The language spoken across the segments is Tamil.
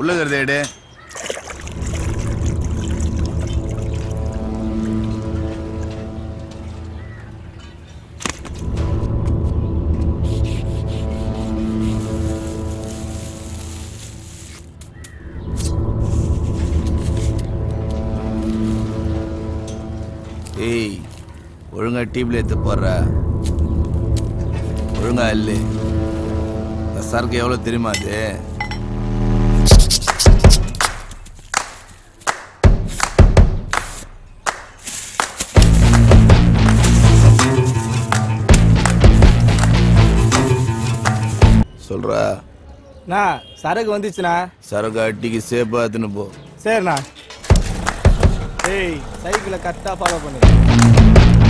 உள்ள இருக்கிறத எடு ஏய் ஒழுங்கா டீப்ல எடுத்து போடுற ஒழுங்கா இல்லை இந்த சரக்கு எவ்வளோ தெரியுமா அது சொல்றா அண்ணா சரக்கு வந்துச்சுண்ணா சரக்கு அட்டிக்கு சேஃபா எடுத்துன்னு போ சரிண்ணா ஏய் சைக்கிளை கரெக்டாக ஃபாலோ பண்ணு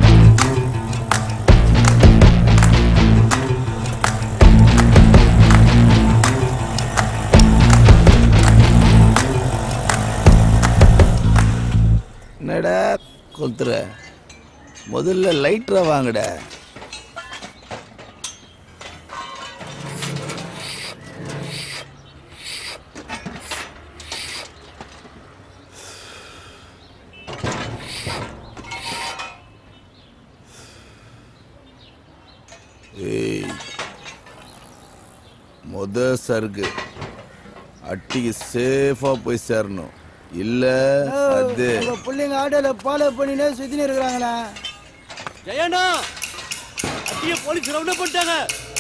என்னடா கொத்துற முதல்ல லைட்டரா வாங்கடா ஏய் முத சருக்கு அட்டிக்கு சேஃபா போய் சேரணும் இல்ல அது உங்க பிள்ளைங்க ஆட்டோல ஃபாலோ பண்ணினே சுத்தினு இருக்கிறாங்கண்ணா ஜெயண்ணா அட்டிய போலீஸ் ரவுண்ட் பண்ணிட்டாங்க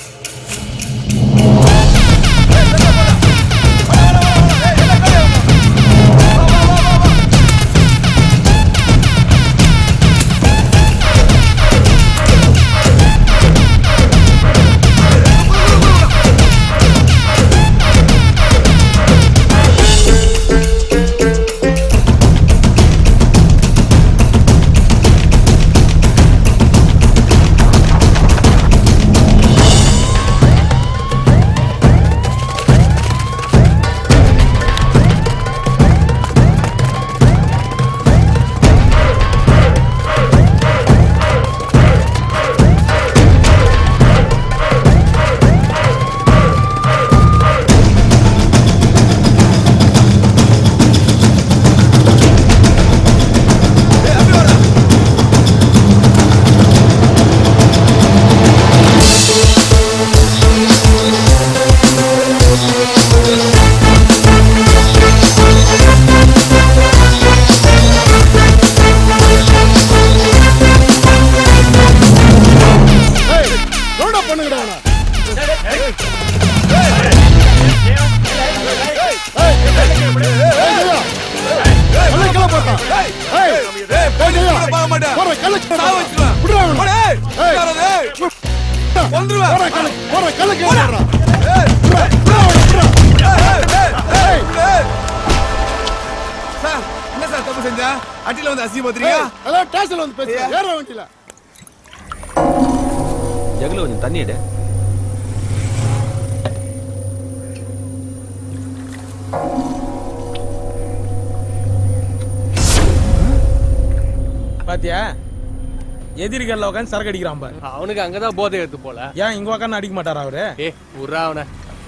சார் என்ன சார் தப்பு செஞ்சா அட்டில வந்து அசிங்க பாத்துறீங்க அதான் ஸ்டேஷன்ல வந்து பேசுறேன் ஏற வண்டியில ஜகுல கொஞ்சம் தண்ணி எடு பாத்தியா எதிரிகள்ல உட்காந்து சரக்கு அடிக்கிறான் பாரு அவனுக்கு அங்கதான் போதை எடுத்து போல ஏன் இங்க உட்காந்து அடிக்க மாட்டாரா அவரு ஏ உர்றா அவனை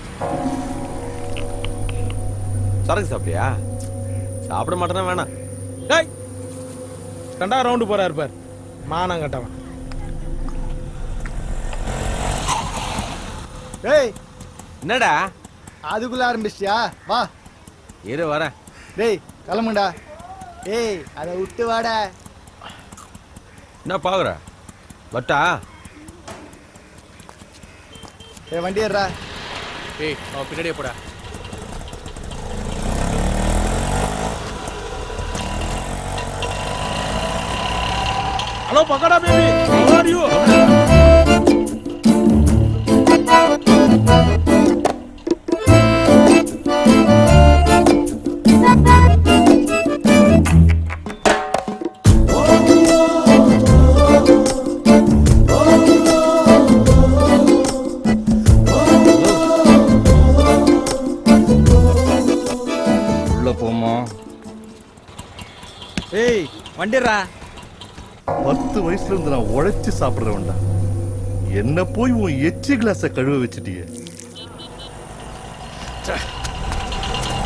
சரக்கு சாப்பிட்டியா சாப்பிட மாட்டேனா வேணாம் டேய் ரெண்டாவது ரவுண்டு போறாரு பார் மானம் கட்டவன் டேய் என்னடா அதுக்குள்ள ஆரம்பிச்சியா வா இரு வரேன் டேய் கிளம்புடா டேய் அதை விட்டு வாடா என்ன பாக்குற வட்டா டேய் வண்டி ஏறா ஏய் அவன் பின்னாடியே போடா ஹலோ பக்கடா பேபி how are you உள்ள போமா ஏய் வண்டிடுறா பத்து வயசுல இருந்து நான் உழைச்சு சாப்பிடுறவன்டா என்ன போய் உன் எச்சி கிளாஸ கழுவ வச்சிட்டியே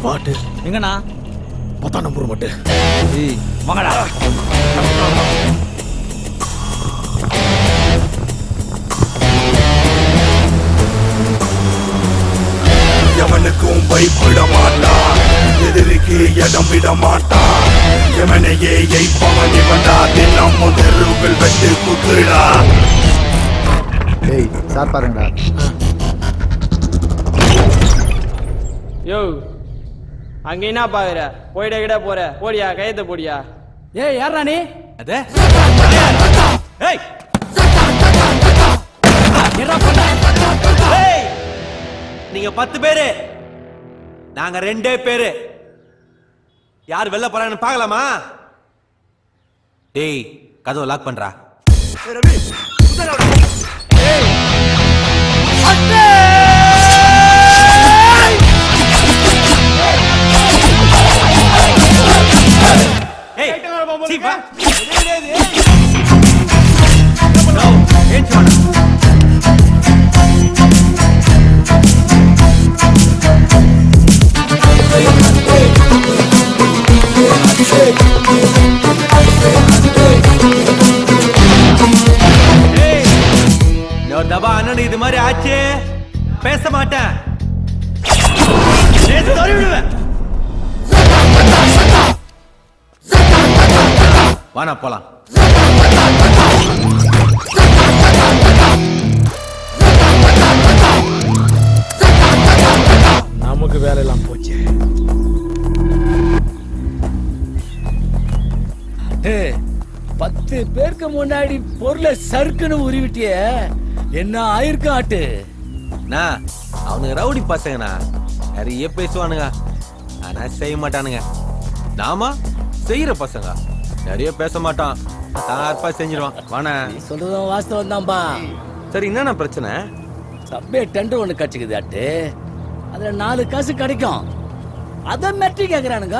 ஸ்பாட்டு எங்கண்ணா பத்தாம் நம்பர் மட்டும் ஏய் வாங்கடா எவனுக்கும் பயப்பட மாட்டான் எதிரிக்கு இடம் விட மாட்டான் எவனையே எய்ப்பவன் இவன்டா தினம் தெருவில் வெட்டு குத்துடா ஏய் சார் பாருங்கடா யோ அங்க என்ன பாக்குற போயிட கிட போற போடியா கையத்தை போடியா ஏய் யாரா நீ அதே ஏய் ஏய், நீங்க பத்து பேரு நாங்க ரெண்டே பேரு யார் வெளில போறாங்கன்னு பார்க்கலாமா டேய் கதவை லாக் பண்றா ஏய், சீ, வா. No, ஏஞ்சி வாடா. ஏய், இன்னொரு தபா அண்ணனுக்கு இது மாதிரி ஆச்சு பேச மாட்டேன் நேத்து தள்ளி விடுவேன். வாண்ணா போலாம் நமக்கு வேலையெல்லாம் போச்சு ஏய், பத்து பேருக்கு முன்னாடி பொருளை சறுக்குன்னு உருவிட்டிய என்ன ஆயிருக்கும் ஆட்டு அண்ணா அவனுங்க ரவுடி பசங்கண்ணா நிறைய பேசுவானுங்க ஆனா செய்ய மாட்டானுங்க நாம செய்யற பசங்க நிறைய பேச மாட்டான் தார்ப்பா செஞ்சிருவான் வாண்ணா நீ சொல்றதும் வாஸ்தவம் தான்பா சரி என்னண்ணா பிரச்சனை சப்பே டெண்டர் ஒண்ணு கச்சுக்குது ஆட்டு அதுல நாலு காசு கிடைக்கும் அத மெட்ரி கேக்குறானுங்க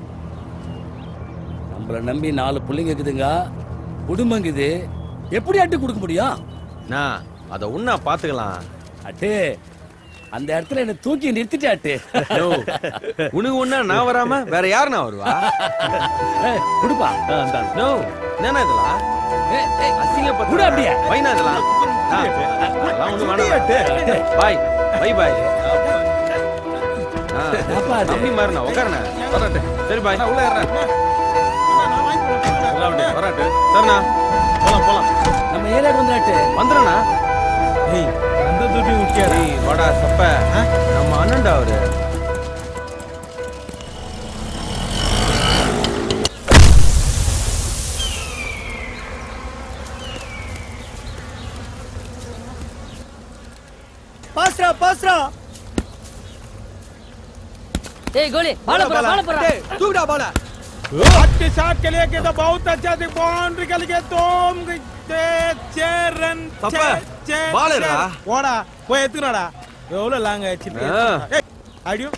நம்மள நம்பி நாலு புள்ளைங்க இருக்குதுங்க குடும்பங்குது எப்படி அட்டு கொடுக்க முடியும் அண்ணா அதை உன்னா பாத்துக்கலாம் அட்டு அந்த இடத்துல என்ன தூக்கி நிறுத்திட்டாட்டு யோ, உனக்கு ஒண்ணா நான் வராம வேற யாருண்ணா வருவா ஏய், குடுப்பா நோ என்னண்ணா இதெல்லாம் ஏய், ஏய், அசிங்கப்பட்டு குடு அப்படியே. வைனா இதெல்லாம் ஆ, அதெல்லாம் ஒண்ணும் வேணாம் பாய் பை பாய் ஆ, என்னப்பா அது? தம்பி மாறினா உட்காருண்ணா வராட்டு சரி பாய் உள்ள ஏறேன் வராட்டு சரிண்ணா போலாம் போலாம் நம்ம ஏரியாக்கு வந்துடாட்டு வந்துடுண்ணா ஏய் அந்த துட்டி முக்கியம் ஏய் வாடா சப்ப நம்ம அண்ணன்டா அவரு பாஸ்ரா பாஸ்ரா ஏய் கோலி பால போற பால போற தூக்குடா பால आपके शॉट के लिए के तो बहुत अच्छा थी बाउंड्री के लिए तुम छह रन தப்பா. ball எடுடா. போடா போய் எத்துக்கடா எவ்வளவு லாங் ஆயிடுச்சு ஆ. ஏய் அடியும்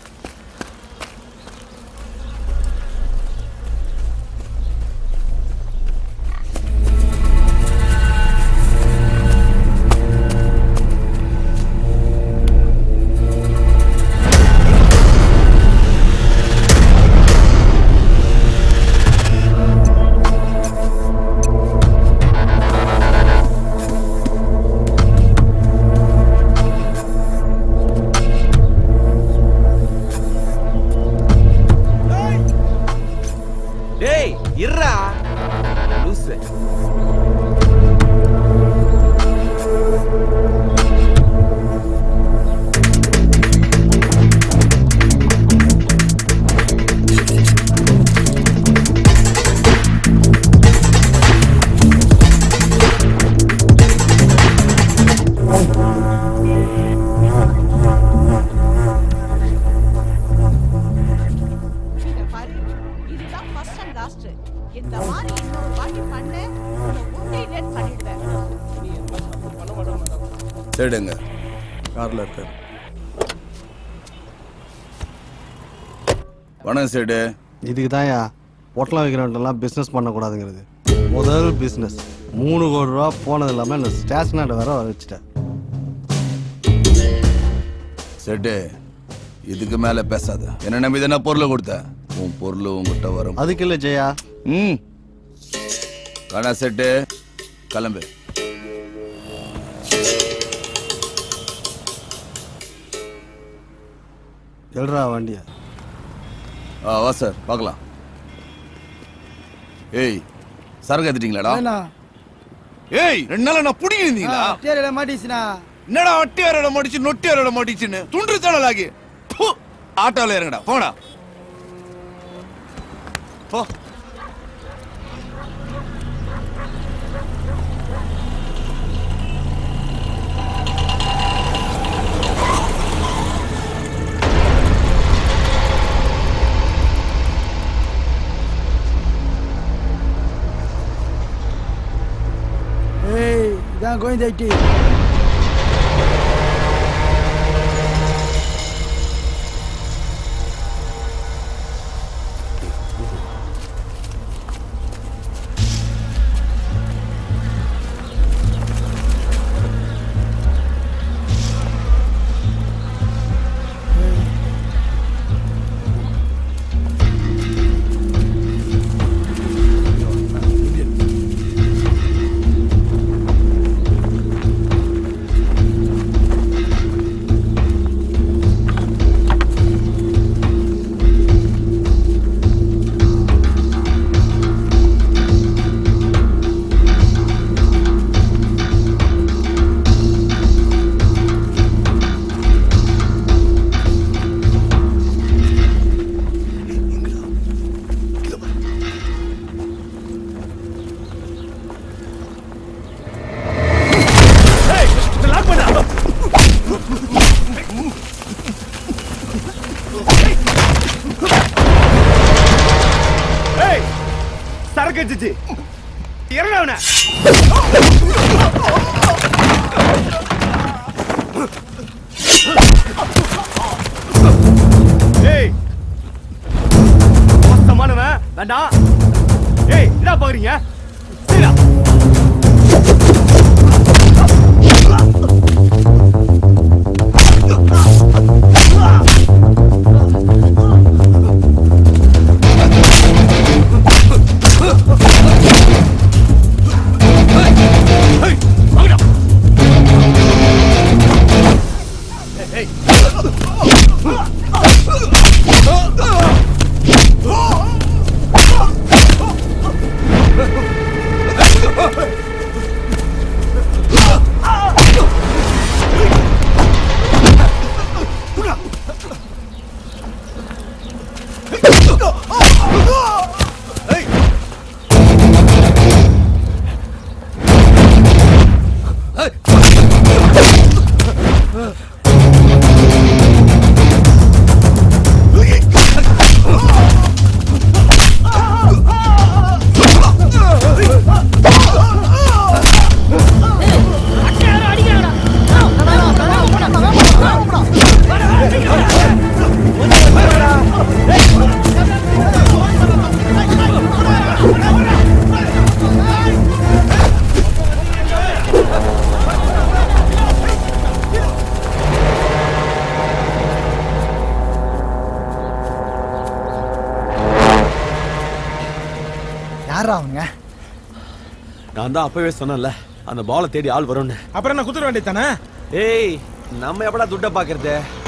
டேய் இருடா லூசு இத பாரு இதுதான் ஃபர்ஸ்ட் அண்ட் லாஸ்ட் இந்த மாதிரி இன்னொரு வாட்டி பண்ண உன்னை டெட் பண்ணிடுவேன் சரிடுங்க கார்ல இருக்காரு வணக்கம் சேடு இதுக்கு தான்யா பொட்டலம் வைக்கிறவன்ட்டெல்லாம் பிஸ்னஸ் பண்ணக்கூடாதுங்கிறது முதல் பிஸ்னஸ் மூணு கோடி ரூபா போனது இல்லாமல் இந்த ஸ்டேஷனார்ட வேற வர வச்சுட்டேன் செட்டு இதுக்கு மேல பேசாத என்ன நம்பி தானே பொருளை கொடுத்த உன் பொருள் உங்ககிட்ட வரும் அதுக்கு இல்ல ஜெயா ம் கணா செட்டு கிளம்பு எழுறா வண்டிய ஆ வா சார் பார்க்கலாம் ஏய் சரக்கு எடுத்துட்டீங்களாடா ஏய் ரெண்டு நாளா நான் புடிங்க இருந்தீங்களா தேரையில மாட்டிச்சுனா என்னடா அட்டி அரோட மாட்டிச்சு நொட்டி அரோட மாட்டிச்சுன்னு துண்டு தடலாகி ஆட்டோல இறங்கடா போடா போ ஏய் இதான் கோயந்தாட்டி சரக்கு வச்சுச்சு இறங்கவன ஏய் மோசமானவன் வேண்டாம் ஏய் என்ன பாக்குறீங்க சரிடா யாரா அவங்க நான் தான் அப்பவே சொன்னேன்ல அந்த பாலை தேடி ஆள் வரும்னு அப்புறம் என்ன குத்துற வேண்டியதானே ஏய் நம்ம எப்படா துட்ட பாக்குறது